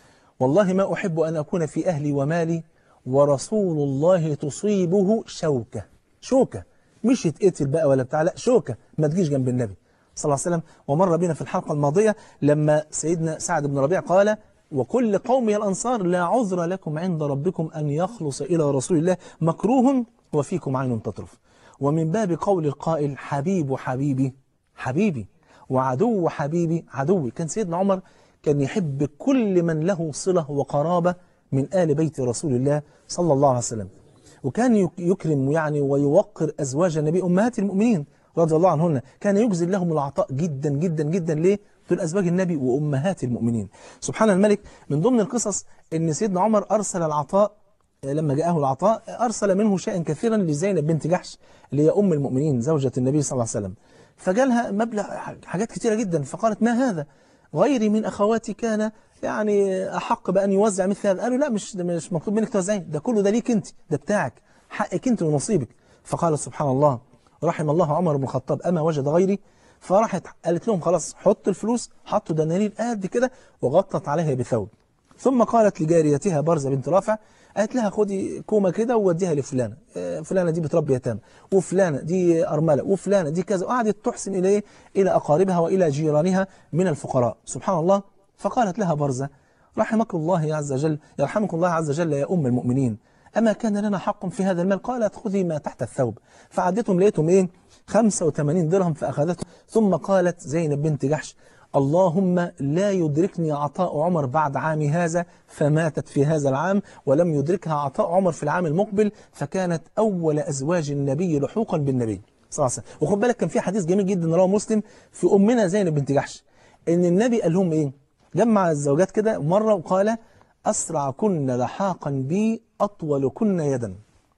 [SPEAKER 1] والله ما أحب أن أكون في أهلي ومالي ورسول الله تصيبه شوكة شوكة مش يتقتل بقى ولا بتاع لا شوكة ما تجيش جنب النبي صلى الله عليه وسلم ومر بنا في الحلقة الماضية لما سيدنا سعد بن ربيع قال وكل قوم الأنصار لا عذر لكم عند ربكم أن يخلص إلى رسول الله مكروه وفيكم عين تطرف ومن باب قول القائل حبيب حبيبي حبيبي وعدو حبيبي عدوي كان سيدنا عمر كان يحب كل من له صلة وقرابة من آل بيت رسول الله صلى الله عليه وسلم وكان يكرم يعني ويوقر أزواج النبي أمهات المؤمنين رضي الله عنهن كان يجزل لهم العطاء جدا جدا جدا ليه؟ دول أزواج النبي وأمهات المؤمنين سبحان الملك من ضمن القصص أن سيدنا عمر أرسل العطاء لما جاءه العطاء أرسل منه شيئا كثيرا لزينب بنت جحش اللي هي أم المؤمنين زوجة النبي صلى الله عليه وسلم فجالها مبلغ حاجات كثيرة جدا فقالت ما هذا غيري من أخواتي كان يعني أحق بأن يوزع مثل هذا قالوا لا مش مش مطلوب منك توزعين ده كله ده ليك أنت ده بتاعك حقك أنت ونصيبك فقال سبحان الله رحم الله عمر بن الخطاب أما وجد غيري فراحت قالت لهم خلاص حط الفلوس حطوا دنانير قد كده وغطت عليها بثوب ثم قالت لجاريتها برزة بنت رافع قالت لها خدي كومة كده ووديها لفلانة فلانة دي بتربي يتامى وفلانة دي أرملة وفلانة دي كذا وقعدت تحسن إلى إيه؟ إلى أقاربها وإلى جيرانها من الفقراء سبحان الله فقالت لها برزة رحمك الله عز وجل يرحمك الله عز وجل يا أم المؤمنين أما كان لنا حق في هذا المال قالت خذي ما تحت الثوب فعدتهم لقيتهم إيه 85 درهم فأخذته ثم قالت زينب بنت جحش اللهم لا يدركني عطاء عمر بعد عامي هذا فماتت في هذا العام ولم يدركها عطاء عمر في العام المقبل فكانت أول أزواج النبي لحوقا بالنبي صلى الله عليه وسلم وخد بالك كان في حديث جميل جدا رواه مسلم في أمنا زينب بنت جحش إن النبي قال لهم إيه جمع الزوجات كده مرة وقال أسرع كن لحاقا بي أطول كن يدا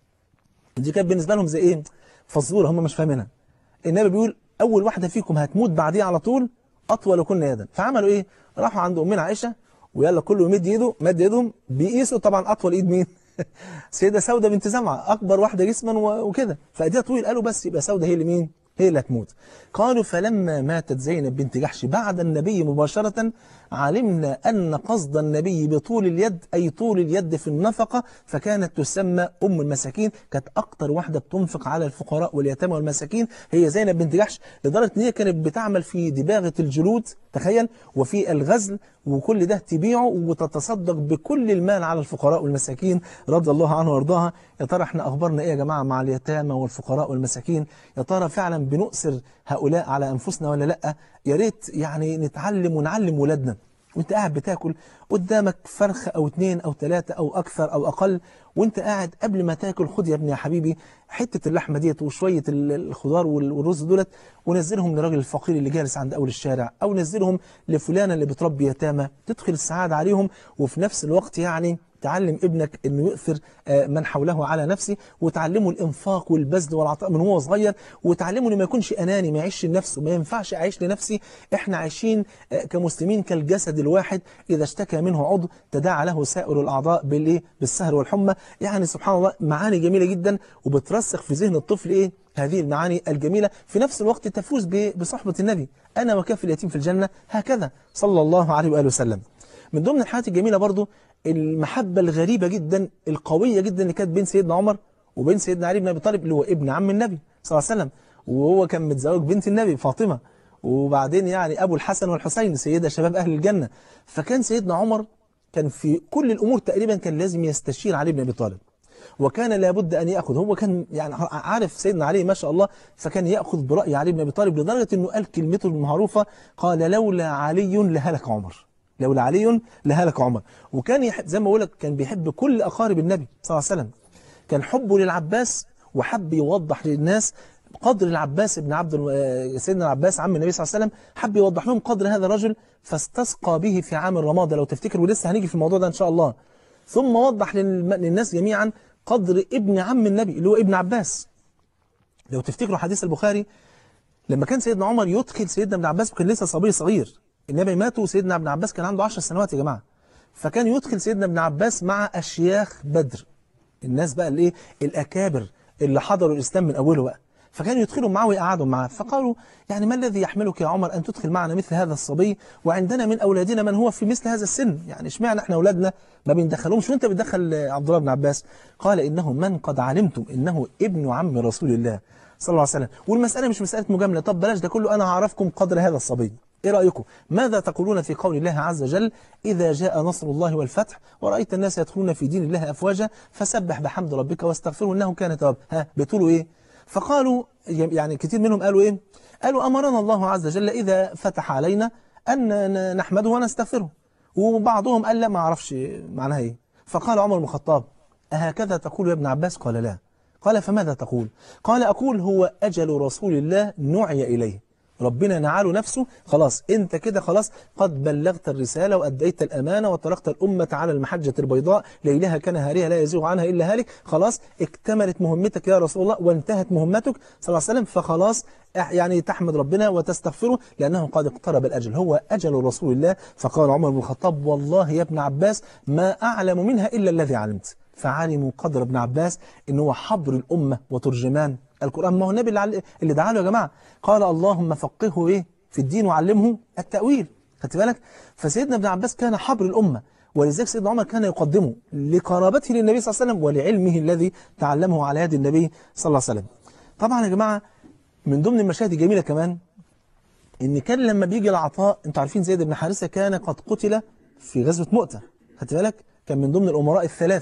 [SPEAKER 1] دي كانت بالنسبة لهم زي إيه فزورة هم مش فاهمينها النبي بيقول أول واحدة فيكم هتموت بعديه على طول أطول كن يدا فعملوا إيه راحوا عند أمنا عائشة ويلا كله يمد ايده مد ايدهم بيقيسوا طبعا أطول إيد مين سيدة سودة بنت زمعة أكبر واحدة جسما و- وكده فأيديها طويل قالوا بس يبقى سودة هي اللي مين هي اللي هتموت قالوا فلما ماتت زينب بنت جحش بعد النبي مباشرة علمنا أن قصد النبي بطول اليد أي طول اليد في النفقة فكانت تسمى أم المساكين كانت أكتر واحدة بتنفق على الفقراء واليتامى والمساكين هي زينب بنت جحش لدرجة أن هي كانت بتعمل في دباغة الجلود تخيل وفي الغزل وكل ده تبيعه وتتصدق بكل المال على الفقراء والمساكين رضي الله عنه وارضاها يا ترى احنا اخبارنا ايه يا جماعه مع اليتامى والفقراء والمساكين يا ترى فعلا بنؤثر هؤلاء على انفسنا ولا لا يا ريت يعني نتعلم ونعلم ولادنا وانت قاعد بتاكل قدامك فرخة او اتنين او تلاتة او اكثر او اقل وانت قاعد قبل ما تاكل خد يا ابني يا حبيبي حتة اللحمة ديت وشوية ال- الخضار وال- والرز دولت ونزلهم للراجل الفقير اللي جالس عند اول الشارع او نزلهم لفلانة اللي بتربي يتامى تدخل السعادة عليهم وفي نفس الوقت يعني تعلم ابنك انه يؤثر آه، من حوله على نفسه وتعلمه الانفاق والبذل والعطاء من هو صغير وتعلمه انه ما يكونش اناني ما يعيش لنفسه ما ينفعش اعيش لنفسي احنا عايشين آه، كمسلمين كالجسد الواحد اذا اشتكى منه عضو تداعى له سائر الاعضاء بالايه بالسهر والحمى يعني سبحان الله معاني جميله جدا وبترسخ في ذهن الطفل ايه هذه المعاني الجميلة في نفس الوقت تفوز ب- بصحبة النبي أنا وكافل اليتيم في الجنة هكذا صلى الله عليه وآله وسلم من ضمن الحاجات الجميلة برضو المحبة الغريبة جدا القوية جدا اللي كانت بين سيدنا عمر وبين سيدنا علي بن أبي طالب اللي هو ابن عم النبي صلى الله عليه وسلم وهو كان متزوج بنت النبي فاطمة وبعدين يعني أبو الحسن والحسين سيدة شباب أهل الجنة فكان سيدنا عمر كان في كل الأمور تقريبا كان لازم يستشير علي بن أبي طالب وكان لابد أن يأخذ هو كان يعني عارف سيدنا علي ما شاء الله فكان يأخذ برأي علي بن أبي طالب لدرجة أنه قال كلمته المعروفة قال لولا علي لهلك عمر لولا علي لهلك عمر وكان يحب زي ما بقول لك كان بيحب كل أقارب النبي صلى الله عليه وسلم كان حبه للعباس وحب يوضح للناس قدر العباس بن عبد الو- سيدنا العباس عم النبي صلى الله عليه وسلم حب يوضح لهم قدر هذا الرجل فاستسقى به في عام الرمادة لو تفتكر ولسه هنيجي في الموضوع ده إن شاء الله ثم وضح للم- للناس جميعا قدر ابن عم النبي اللي هو ابن عباس لو تفتكروا حديث البخاري لما كان سيدنا عمر يدخل سيدنا ابن عباس وكان لسه صبي صغير النبي مات وسيدنا ابن عباس كان عنده 10 سنوات يا جماعة فكان يدخل سيدنا ابن عباس مع أشياخ بدر الناس بقى الايه الأكابر اللي حضروا الإسلام من أوله بقى فكانوا يدخلوا معه ويقعدوا معه فقالوا يعني ما الذي يحملك يا عمر أن تدخل معنا مثل هذا الصبي وعندنا من أولادنا من هو في مثل هذا السن يعني اشمعنى احنا أولادنا ما بندخلهمش وانت بتدخل آه، عبد الله بن عباس قال إنه من قد علمتم إنه ابن عم رسول الله صلى الله عليه وسلم والمسألة مش مسألة مجاملة طب بلاش ده كله أنا هعرفكم قدر هذا الصبي إيه رأيكم ماذا تقولون في قول الله عز وجل إذا جاء نصر الله والفتح ورأيت الناس يدخلون في دين الله أفواجا فسبح بحمد ربك واستغفره إنه كان تواب ها بتقولوا إيه فقالوا يعني كتير منهم قالوا إيه قالوا أمرنا الله عز وجل إذا فتح علينا أن ن- نحمده ونستغفره وبعضهم قال لا ما أعرفش معناها إيه فقال عمر بن الخطاب أهكذا تقول يا ابن عباس قال لا قال فماذا تقول قال أقول هو أجل رسول الله نعي إليه ربنا نعاله نفسه خلاص انت كده خلاص قد بلغت الرسالة وأديت الأمانة وتركت الأمة على المحجة البيضاء ليلها كنهارها لا يزيغ عنها إلا هالك خلاص اكتملت مهمتك يا رسول الله وانتهت مهمتك صلى الله عليه وسلم فخلاص اح- يعني تحمد ربنا وتستغفره لأنه قد اقترب الأجل هو أجل رسول الله فقال عمر بن الخطاب والله يا ابن عباس ما أعلم منها إلا الذي علمت فعلموا قدر ابن عباس ان هو حبر الأمة وترجمان القرآن ما هو النبي اللي, عل- اللي دعا له يا جماعة قال اللهم فقهه ايه في الدين وعلمه التأويل خدت بالك فسيدنا ابن عباس كان حبر الأمة ولذلك سيدنا عمر كان يقدمه لقرابته للنبي صلى الله عليه وسلم ولعلمه الذي تعلمه على يد النبي صلى الله عليه وسلم طبعا يا جماعة من ضمن المشاهد الجميلة كمان ان كان لما بيجي العطاء انتوا عارفين زيد بن حارثة كان قد قتل في غزوة مؤتة خدت بالك كان من ضمن الأمراء الثلاثة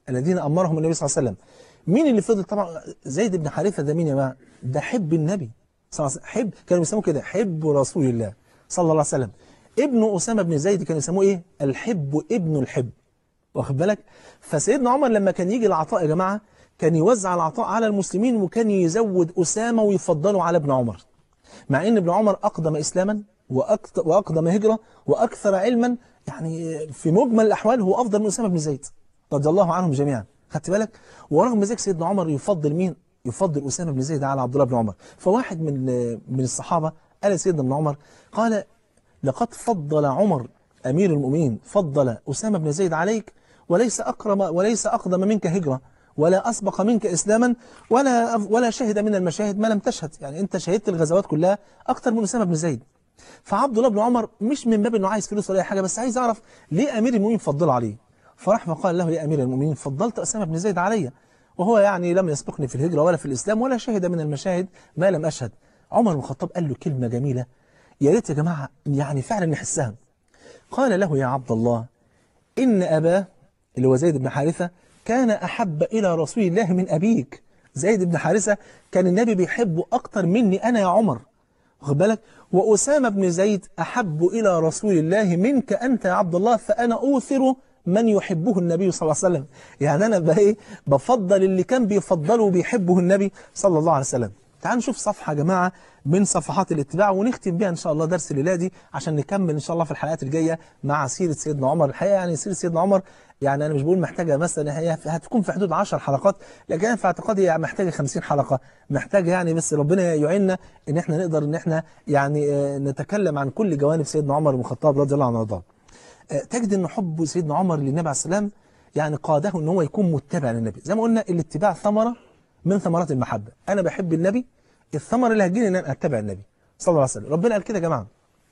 [SPEAKER 1] الذين امرهم النبي صلى الله عليه وسلم مين اللي فضل طبعا زيد بن حارثه ده مين يا جماعه ده حب النبي صلى الله عليه وسلم حب كانوا بيسموه كده حب رسول الله صلى الله عليه وسلم ابن اسامه بن زيد كانوا يسموه ايه الحب ابن الحب واخد بالك فسيدنا عمر لما كان يجي العطاء يا جماعه كان يوزع العطاء على المسلمين وكان يزود اسامه ويفضله على ابن عمر مع ان ابن عمر اقدم اسلاما وأكت- واقدم هجره واكثر علما يعني في مجمل الاحوال هو افضل من اسامه بن زيد رضي الله عنهم جميعا خدت بالك ورغم ذلك سيدنا عمر يفضل مين يفضل اسامه بن زيد على عبد الله بن عمر فواحد من من الصحابه قال لسيدنا ابن عمر قال لقد فضل عمر امير المؤمنين فضل اسامه بن زيد عليك وليس اكرم وليس اقدم منك هجره ولا اسبق منك اسلاما ولا ولا شهد من المشاهد ما لم تشهد يعني انت شهدت الغزوات كلها اكتر من اسامه بن زيد فعبد الله بن عمر مش من باب انه عايز فلوس ولا اي حاجه بس عايز يعرف ليه امير المؤمنين فضل عليه فراح فقال له يا امير المؤمنين فضلت اسامه بن زيد علي وهو يعني لم يسبقني في الهجره ولا في الاسلام ولا شهد من المشاهد ما لم اشهد عمر بن الخطاب قال له كلمه جميله يا ريت يا جماعه يعني فعلا نحسها قال له يا عبد الله إن أباه اللي هو زيد بن حارثة كان أحب إلى رسول الله من أبيك زيد بن حارثة كان النبي بيحبه أكتر مني أنا يا عمر واخد بالك وأسامة بن زيد أحب إلى رسول الله منك أنت يا عبد الله فأنا أوثر من يحبه النبي صلى الله عليه وسلم يعني أنا بقى إيه بفضل اللي كان بيفضله وبيحبه النبي صلى الله عليه وسلم تعالوا نشوف صفحة يا جماعة من صفحات الاتباع ونختم بيها إن شاء الله درس الليلة دي عشان نكمل إن شاء الله في الحلقات الجاية مع سيرة سيدنا عمر الحقيقة يعني سيرة سيدنا عمر يعني أنا مش بقول محتاجة مثلا هي هتكون في حدود 10 حلقات لكن أنا في اعتقادي هي محتاجة 50 حلقة محتاجة يعني بس ربنا يعيننا إن إحنا نقدر إن إحنا يعني آه، نتكلم عن كل جوانب سيدنا عمر بن الخطاب رضي الله عنه وارضاه. آه، تجد ان حب سيدنا عمر للنبي عليه السلام يعني قاده ان هو يكون متبع للنبي زي ما قلنا الاتباع ثمره من ثمرات المحبه انا بحب النبي الثمره اللي هتجيني ان انا اتبع النبي صلى الله عليه وسلم ربنا قال كده يا جماعه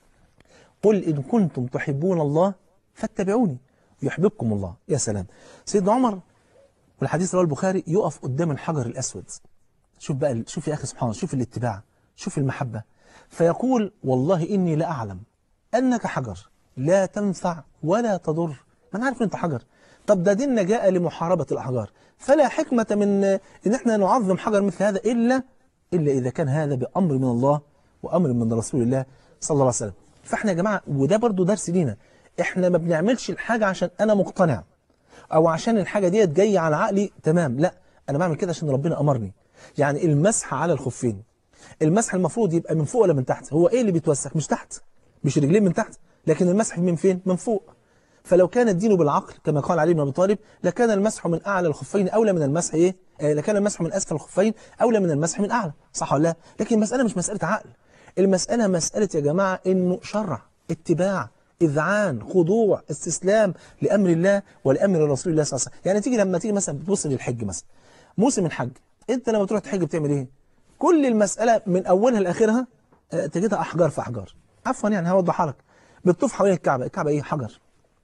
[SPEAKER 1] قل ان كنتم تحبون الله فاتبعوني يحببكم الله يا سلام سيدنا عمر والحديث رواه البخاري يقف قدام الحجر الاسود شوف بقى شوف يا اخي سبحان الله شوف الاتباع شوف المحبه فيقول والله اني لاعلم انك حجر لا تنفع ولا تضر ما انا عارف ان انت حجر طب ده ديننا جاء لمحاربه الاحجار فلا حكمه من ان احنا نعظم حجر مثل هذا الا الا اذا كان هذا بامر من الله وامر من رسول الله صلى الله عليه وسلم فاحنا يا جماعه وده برضو درس لينا احنا ما بنعملش الحاجه عشان انا مقتنع او عشان الحاجه ديت جايه على عقلي تمام لا انا بعمل كده عشان ربنا امرني يعني المسح على الخفين المسح المفروض يبقى من فوق ولا من تحت هو ايه اللي بيتوسخ مش تحت مش رجلين من تحت لكن المسح من فين من فوق فلو كان الدين بالعقل كما قال علي بن ابي طالب لكان المسح من اعلى الخفين اولى من المسح ايه آه لكان المسح من اسفل الخفين اولى من المسح من اعلى صح ولا لا لكن المساله مش مساله عقل المساله مساله يا جماعه انه شرع اتباع اذعان خضوع استسلام لامر الله ولامر رسول الله صلى الله عليه وسلم يعني تيجي لما تيجي مثلا بتبص للحج مثلا موسم الحج انت لما تروح تحج بتعمل ايه كل المساله من اولها لاخرها آه، تجدها احجار في احجار عفوا يعني هوضحها لك بتطوف حوالين الكعبه الكعبه ايه حجر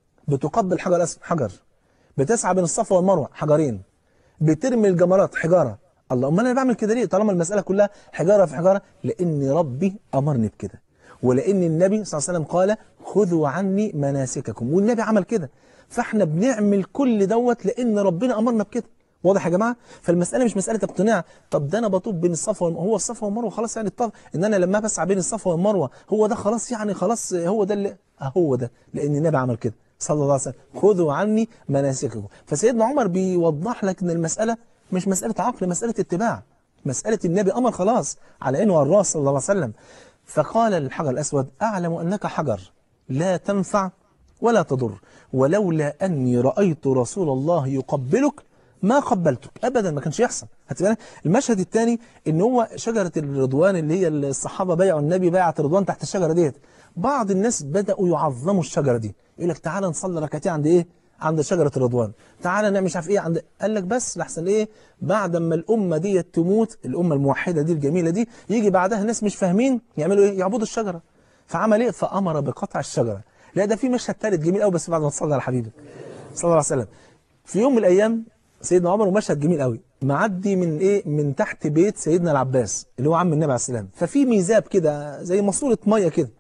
[SPEAKER 1] بتقبل حجر اسود حجر بتسعى بين الصفا والمروه حجرين بترمي الجمرات حجاره الله امال انا بعمل كده ليه طالما المساله كلها حجاره في حجاره لان ربي امرني بكده ولان النبي صلى الله عليه وسلم قال خذوا عني مناسككم والنبي عمل كده فاحنا بنعمل كل دوت لان ربنا امرنا بكده واضح يا جماعه فالمساله مش مساله اقتناع طب ده انا بطوف بين الصفا والمروه هو الصفا والمروه خلاص يعني الطف ان انا لما بسعى بين الصفا والمروه هو ده خلاص يعني خلاص هو ده اللي هو ده لان النبي عمل كده صلى الله عليه وسلم خذوا عني مناسككم فسيدنا عمر بيوضح لك ان المساله مش مساله عقل مساله اتباع مساله النبي امر خلاص على عينه وعلى الراس صلى الله عليه وسلم فقال للحجر الاسود اعلم انك حجر لا تنفع ولا تضر ولولا اني رايت رسول الله يقبلك ما قبلتك ابدا ما كانش يحصل هتبقى المشهد الثاني ان هو شجره الرضوان اللي هي الصحابه بايعوا النبي بيعه الرضوان تحت الشجره ديت بعض الناس بداوا يعظموا الشجره دي يقول لك تعالى نصلي ركعتين عند ايه عند شجره الرضوان تعالى نعمل مش عارف ايه عند قال لك بس لحسن ايه بعد ما الامه دي تموت الامه الموحده دي الجميله دي يجي بعدها ناس مش فاهمين يعملوا ايه يعبدوا الشجره فعمل ايه فامر بقطع الشجره لا ده في مشهد ثالث جميل قوي بس بعد ما تصلي على حبيبك صلى الله عليه وسلم في يوم من الايام سيدنا عمر ومشهد جميل قوي معدي من ايه من تحت بيت سيدنا العباس اللي هو عم النبي عليه السلام ففي ميزاب كده زي ماسوره ميه كده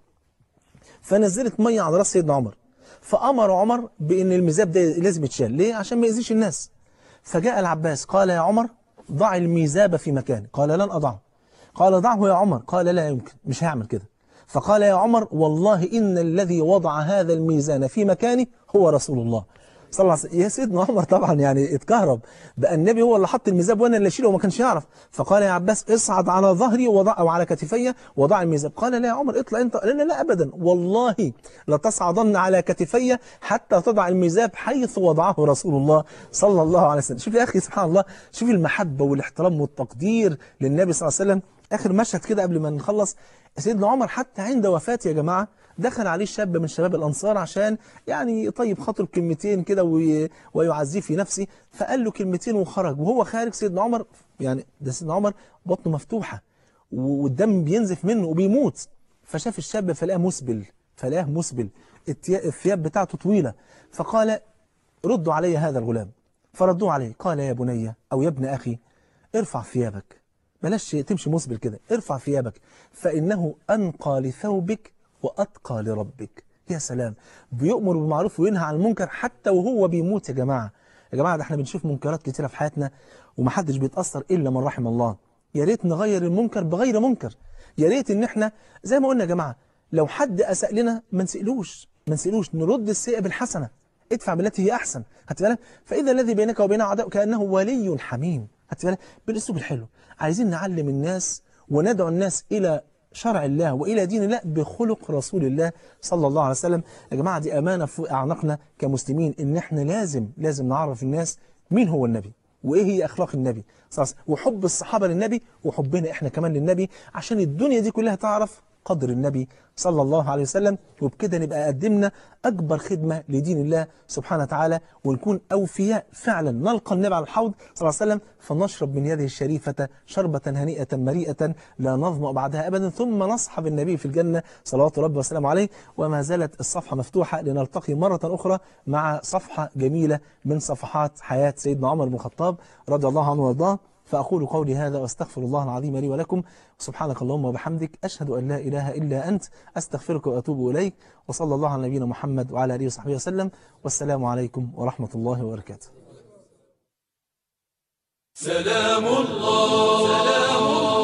[SPEAKER 1] فنزلت ميه على راس سيدنا عمر فامر عمر بان الميزاب ده لازم يتشال ليه عشان ما يأذيش الناس فجاء العباس قال يا عمر ضع الميزاب في مكانه قال لن أضعه قال ضعه يا عمر قال لا يمكن مش هيعمل كده فقال يا عمر والله إن الذي وضع هذا الميزان في مكانه هو رسول الله صلى الله عليه وسلم يا سيدنا عمر طبعا يعني اتكهرب بقى النبي هو اللي حط الميزاب وانا اللي اشيله وما كانش يعرف فقال يا عباس اصعد على ظهري وضع او على كتفي وضع الميزاب قال لا يا عمر اطلع انت لا لا, لا ابدا والله لتصعدن على كتفي حتى تضع الميزاب حيث وضعه رسول الله صلى الله عليه وسلم شوف يا اخي سبحان الله شوف المحبه والاحترام والتقدير للنبي صلى الله عليه وسلم اخر مشهد كده قبل ما نخلص سيدنا عمر حتى عند وفاته يا جماعه دخل عليه شاب من شباب الأنصار عشان يعني يطيب خاطر كلمتين كده وي... ويعزيه في نفسه فقال له كلمتين وخرج وهو خارج سيدنا عمر يعني ده سيدنا عمر بطنه مفتوحة والدم بينزف منه وبيموت فشاف الشاب فلقاه مسبل فلقاه مسبل الثياب بتاعته طويلة فقال ردوا علي هذا الغلام فردوه عليه قال يا بني أو يا ابن أخي ارفع ثيابك بلاش تمشي مسبل كده ارفع ثيابك فإنه أنقى لثوبك وأتقى لربك يا سلام بيؤمر بالمعروف وينهى عن المنكر حتى وهو بيموت يا جماعة يا جماعة ده احنا بنشوف منكرات كتيرة في حياتنا ومحدش بيتأثر إلا من رحم الله يا ريت نغير المنكر بغير منكر يا ريت ان احنا زي ما قلنا يا جماعة لو حد أساء لنا ما نسألوش ما نسألوش نرد السيئة بالحسنة ادفع بالتي هي أحسن هات بالك فإذا الذي بينك وبينه عداء كأنه ولي حميم هات بالك بالأسلوب الحلو عايزين نعلم الناس وندعو الناس إلى شرع الله وإلى دين الله بخلق رسول الله صلى الله عليه وسلم يا جماعة دي أمانة في أعناقنا كمسلمين إن إحنا لازم لازم نعرف الناس مين هو النبي وإيه هي أخلاق النبي صلى الله عليه وسلم وحب الصحابة للنبي وحبنا إحنا كمان للنبي عشان الدنيا دي كلها تعرف قدر النبي صلى الله عليه وسلم وبكده نبقى قدمنا أكبر خدمة لدين الله سبحانه وتعالى ونكون أوفياء فعلا نلقى النبي على الحوض صلى الله عليه وسلم فنشرب من يده الشريفة شربة هنيئة مريئة لا نظمأ بعدها أبدا ثم نصحب النبي في الجنة صلوات ربي وسلامه عليه وما زالت الصفحة مفتوحة لنلتقي مرة أخرى مع صفحة جميلة من صفحات حياة سيدنا عمر بن الخطاب رضي الله عنه وارضاه فأقول قولي هذا وأستغفر الله العظيم لي ولكم سبحانك اللهم وبحمدك أشهد أن لا إله إلا أنت أستغفرك وأتوب إليك وصلى الله على نبينا محمد وعلى آله وصحبه وسلم والسلام عليكم ورحمة الله وبركاته
[SPEAKER 2] سلام الله سلام الله